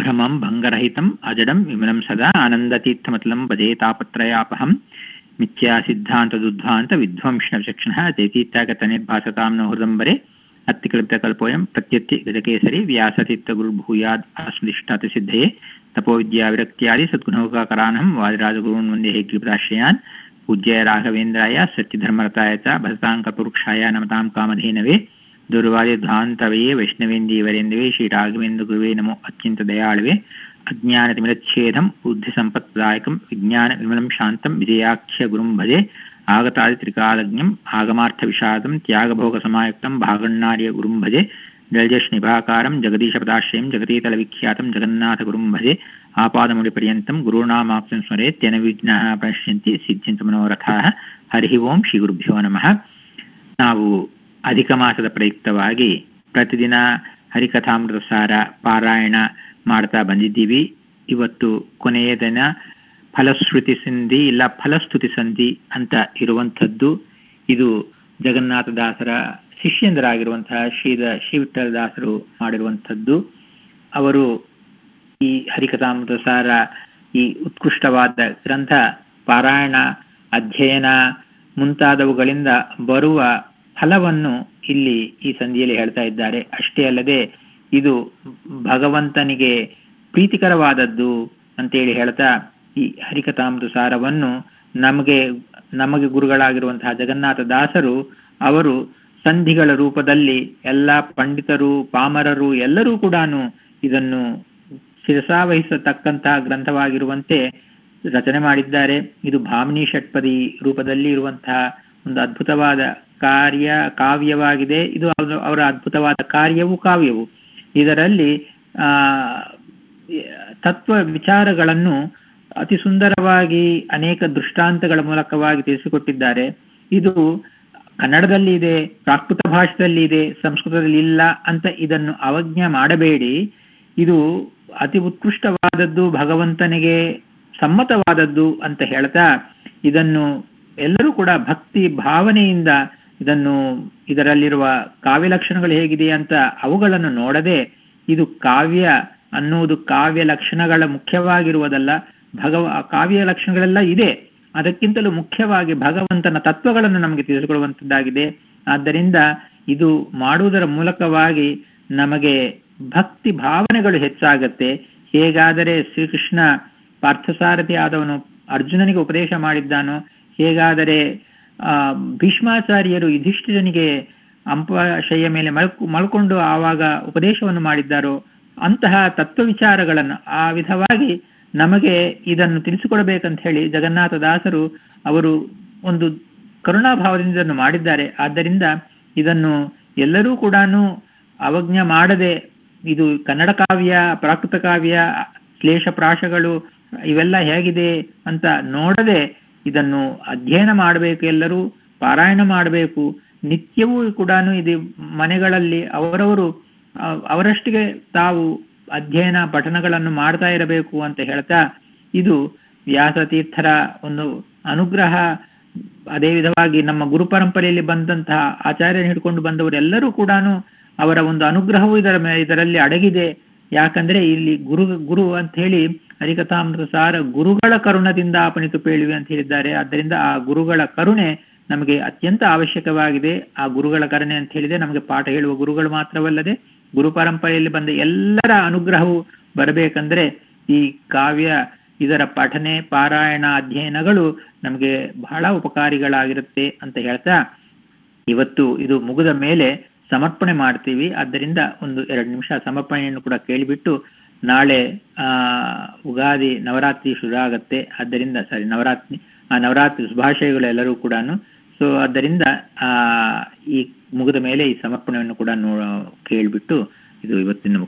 अभ्रमं भङ्गरहितम् अजडं विमलं सदा आनन्दतीर्थमतलं भजे तापत्रयापहं मिथ्यासिद्धान्तदुद्ध्वान्तविध्वंसनविचक्षणः जयतीत्यागतनिर्भासतां न हृदम्बरे अत्तिकृतकल्पोऽयं प्रत्यत्ति गजकेसरी व्यासतीर्थगुरुर्भूयाद् अस्मदिष्टातिसिद्धये तपोविद्याविरक्त्यादि सद्गुणौकाकरानहं वादिराजगुरून् वन्दे हेग्रिपदाश्रयान् पूज्याय राघवेन्द्राय सत्यधर्मरताय च भजताङ्कपुरुक्षाय नमतां कामधेनवे दुर्वादिध्वान्तवये वैष्णवेन्दीवरेन्दवे श्रीराघवेन्द्रगुरुवे नमो अत्यन्तदयाळवे अज्ञानतिमिरच्छेदं बुद्धिसम्पत्प्रदायकं विज्ञानविमलं शान्तं विजयाख्यगुरुं भजे आगतादित्रिकालज्ञम् आगमार्थविषादं त्यागभोगसमायुक्तं भागण्णार्यगुरुं भजे जलजश्निभाकारं जगदीशपदाश्रयं जगतीतलविख्यातं जगन्नाथगुरुं भजे आपादमुडिपर्यन्तं गुरूणामाप्तं स्मरेत् तेन विघ्नाः पश्यन्ति ಸಿದ್ಧಂತ ಮನೋರಥಾಃ ಹರಿ ಓಂ ಶ್ರೀ ಗುರುಭ್ಯೋ ನಮಃ ನಾವು ಅಧಿಕ ಮಾಸದ ಪ್ರಯುಕ್ತವಾಗಿ ಪ್ರತಿದಿನ ಹರಿಕಥಾಮೃತ ಸಾರ ಪಾರಾಯಣ ಮಾಡ್ತಾ ಬಂದಿದ್ದೀವಿ ಇವತ್ತು ಕೊನೆಯ ದಿನ ಫಲಶ್ರುತಿ ಸಂಧಿ ಇಲ್ಲ ಫಲಸ್ತುತಿ ಸಂಧಿ ಅಂತ ಇರುವಂಥದ್ದು ಇದು ಜಗನ್ನಾಥದಾಸರ ಶಿಷ್ಯಂದರಾಗಿರುವಂತಹ ಶ್ರೀದ ಶ್ರೀವಿಠಲ ದಾಸರು ಮಾಡಿರುವಂಥದ್ದು ಅವರು ಈ ಹರಿಕಥಾಮೃತ ಸಾರ ಈ ಉತ್ಕೃಷ್ಟವಾದ ಗ್ರಂಥ ಪಾರಾಯಣ ಅಧ್ಯಯನ ಮುಂತಾದವುಗಳಿಂದ ಬರುವ ಫಲವನ್ನು ಇಲ್ಲಿ ಈ ಸಂಧಿಯಲ್ಲಿ ಹೇಳ್ತಾ ಇದ್ದಾರೆ ಅಷ್ಟೇ ಅಲ್ಲದೆ ಇದು ಭಗವಂತನಿಗೆ ಪ್ರೀತಿಕರವಾದದ್ದು ಅಂತೇಳಿ ಹೇಳ್ತಾ ಈ ಹರಿಕಥಾಮೃತ ಸಾರವನ್ನು ನಮಗೆ ನಮಗೆ ಗುರುಗಳಾಗಿರುವಂತಹ ಜಗನ್ನಾಥ ದಾಸರು ಅವರು ಸಂಧಿಗಳ ರೂಪದಲ್ಲಿ ಎಲ್ಲ ಪಂಡಿತರು ಪಾಮರರು ಎಲ್ಲರೂ ಕೂಡ ಇದನ್ನು ಶಿರಸಾವಹಿಸತಕ್ಕಂತಹ ಗ್ರಂಥವಾಗಿರುವಂತೆ ರಚನೆ ಮಾಡಿದ್ದಾರೆ ಇದು ಭಾಮಿನಿ ಷಟ್ಪದಿ ರೂಪದಲ್ಲಿ ಇರುವಂತಹ ಒಂದು ಅದ್ಭುತವಾದ ಕಾರ್ಯ ಕಾವ್ಯವಾಗಿದೆ ಇದು ಅವರ ಅದ್ಭುತವಾದ ಕಾರ್ಯವು ಕಾವ್ಯವು ಇದರಲ್ಲಿ ಆ ತತ್ವ ವಿಚಾರಗಳನ್ನು ಅತಿ ಸುಂದರವಾಗಿ ಅನೇಕ ದೃಷ್ಟಾಂತಗಳ ಮೂಲಕವಾಗಿ ತಿಳಿಸಿಕೊಟ್ಟಿದ್ದಾರೆ ಇದು ಕನ್ನಡದಲ್ಲಿ ಇದೆ ಪ್ರಾಕೃತ ಭಾಷೆಯಲ್ಲಿ ಇದೆ ಸಂಸ್ಕೃತದಲ್ಲಿ ಇಲ್ಲ ಅಂತ ಇದನ್ನು ಅವಜ್ಞೆ ಮಾಡಬೇಡಿ ಇದು ಅತಿ ಉತ್ಕೃಷ್ಟವಾದದ್ದು ಭಗವಂತನಿಗೆ ಸಮ್ಮತವಾದದ್ದು ಅಂತ ಹೇಳ್ತಾ ಇದನ್ನು ಎಲ್ಲರೂ ಕೂಡ ಭಕ್ತಿ ಭಾವನೆಯಿಂದ ಇದನ್ನು ಇದರಲ್ಲಿರುವ ಕಾವ್ಯ ಲಕ್ಷಣಗಳು ಹೇಗಿದೆ ಅಂತ ಅವುಗಳನ್ನು ನೋಡದೆ ಇದು ಕಾವ್ಯ ಅನ್ನುವುದು ಕಾವ್ಯ ಲಕ್ಷಣಗಳ ಮುಖ್ಯವಾಗಿರುವುದಲ್ಲ ಭಗವ ಕಾವ್ಯ ಲಕ್ಷಣಗಳೆಲ್ಲ ಇದೆ ಅದಕ್ಕಿಂತಲೂ ಮುಖ್ಯವಾಗಿ ಭಗವಂತನ ತತ್ವಗಳನ್ನು ನಮಗೆ ತಿಳಿಸಿಕೊಡುವಂಥದ್ದಾಗಿದೆ ಆದ್ದರಿಂದ ಇದು ಮಾಡುವುದರ ಮೂಲಕವಾಗಿ ನಮಗೆ ಭಕ್ತಿ ಭಾವನೆಗಳು ಹೆಚ್ಚಾಗತ್ತೆ ಹೇಗಾದರೆ ಶ್ರೀಕೃಷ್ಣ ಪಾರ್ಥಸಾರಥಿ ಆದವನು ಅರ್ಜುನನಿಗೆ ಉಪದೇಶ ಮಾಡಿದ್ದಾನೋ ಹೇಗಾದರೆ ಆ ಭೀಷ್ಮಾಚಾರ್ಯರು ಯುಧಿಷ್ಠಿರನಿಗೆ ಅಂಪಶಯ ಮೇಲೆ ಮಲ್ಕು ಮಲ್ಕೊಂಡು ಆವಾಗ ಉಪದೇಶವನ್ನು ಮಾಡಿದ್ದಾರೋ ಅಂತಹ ತತ್ವ ವಿಚಾರಗಳನ್ನು ಆ ವಿಧವಾಗಿ ನಮಗೆ ಇದನ್ನು ತಿಳಿಸಿಕೊಡಬೇಕಂತ ಹೇಳಿ ಜಗನ್ನಾಥ ದಾಸರು ಅವರು ಒಂದು ಕರುಣಾಭಾವದಿಂದ ಇದನ್ನು ಮಾಡಿದ್ದಾರೆ ಆದ್ದರಿಂದ ಇದನ್ನು ಎಲ್ಲರೂ ಕೂಡ ಅವಜ್ಞ ಮಾಡದೆ ಇದು ಕನ್ನಡ ಕಾವ್ಯ ಪ್ರಾಕೃತ ಕಾವ್ಯ ಕ್ಲೇಶ ಪ್ರಾಶಗಳು ಇವೆಲ್ಲ ಹೇಗಿದೆ ಅಂತ ನೋಡದೆ ಇದನ್ನು ಅಧ್ಯಯನ ಮಾಡಬೇಕು ಎಲ್ಲರೂ ಪಾರಾಯಣ ಮಾಡಬೇಕು ನಿತ್ಯವೂ ಕೂಡ ಇದು ಮನೆಗಳಲ್ಲಿ ಅವರವರು ಅವರಷ್ಟಿಗೆ ತಾವು ಅಧ್ಯಯನ ಪಠನಗಳನ್ನು ಮಾಡ್ತಾ ಇರಬೇಕು ಅಂತ ಹೇಳ್ತಾ ಇದು ವ್ಯಾಸತೀರ್ಥರ ಒಂದು ಅನುಗ್ರಹ ಅದೇ ವಿಧವಾಗಿ ನಮ್ಮ ಗುರು ಪರಂಪರೆಯಲ್ಲಿ ಬಂದಂತಹ ಆಚಾರ್ಯನ ಹಿಡ್ಕೊಂಡು ಬಂದವರೆಲ್ಲರೂ ಕೂಡ ಅವರ ಒಂದು ಅನುಗ್ರಹವು ಇದರ ಇದರಲ್ಲಿ ಅಡಗಿದೆ ಯಾಕಂದ್ರೆ ಇಲ್ಲಿ ಗುರು ಗುರು ಅಂತ ಹೇಳಿ ಹರಿಕಥಾಮೃತ ಸಾರ ಗುರುಗಳ ಕರುಣದಿಂದ ಅಪನಿತು ಪೇಳುವೆ ಅಂತ ಹೇಳಿದ್ದಾರೆ ಆದ್ದರಿಂದ ಆ ಗುರುಗಳ ಕರುಣೆ ನಮಗೆ ಅತ್ಯಂತ ಅವಶ್ಯಕವಾಗಿದೆ ಆ ಗುರುಗಳ ಕರುಣೆ ಅಂತ ಹೇಳಿದೆ ನಮಗೆ ಪಾಠ ಹೇಳುವ ಗುರುಗಳು ಮಾತ್ರವಲ್ಲದೆ ಗುರು ಪರಂಪರೆಯಲ್ಲಿ ಬಂದ ಎಲ್ಲರ ಅನುಗ್ರಹವು ಬರಬೇಕಂದ್ರೆ ಈ ಕಾವ್ಯ ಇದರ ಪಠನೆ ಪಾರಾಯಣ ಅಧ್ಯಯನಗಳು ನಮಗೆ ಬಹಳ ಉಪಕಾರಿಗಳಾಗಿರುತ್ತೆ ಅಂತ ಹೇಳ್ತಾ ಇವತ್ತು ಇದು ಮುಗಿದ ಮೇಲೆ ಸಮರ್ಪಣೆ ಮಾಡ್ತೀವಿ ಆದ್ದರಿಂದ ಒಂದು ಎರಡು ನಿಮಿಷ ಸಮರ್ಪಣೆಯನ್ನು ಕೂಡ ಕೇಳಿಬಿಟ್ಟು ನಾಳೆ ಆ ಉಗಾದಿ ನವರಾತ್ರಿ ಶುರು ಆಗತ್ತೆ ಆದ್ದರಿಂದ ಸಾರಿ ನವರಾತ್ರಿ ಆ ನವರಾತ್ರಿ ಶುಭಾಶಯಗಳು ಎಲ್ಲರೂ ಕೂಡ ಸೊ ಆದ್ದರಿಂದ ಆ ಈ ಮುಗಿದ ಮೇಲೆ ಈ ಸಮರ್ಪಣೆಯನ್ನು ಕೂಡ ನೋ ಕೇಳಿಬಿಟ್ಟು ಇದು ಇವತ್ತಿನ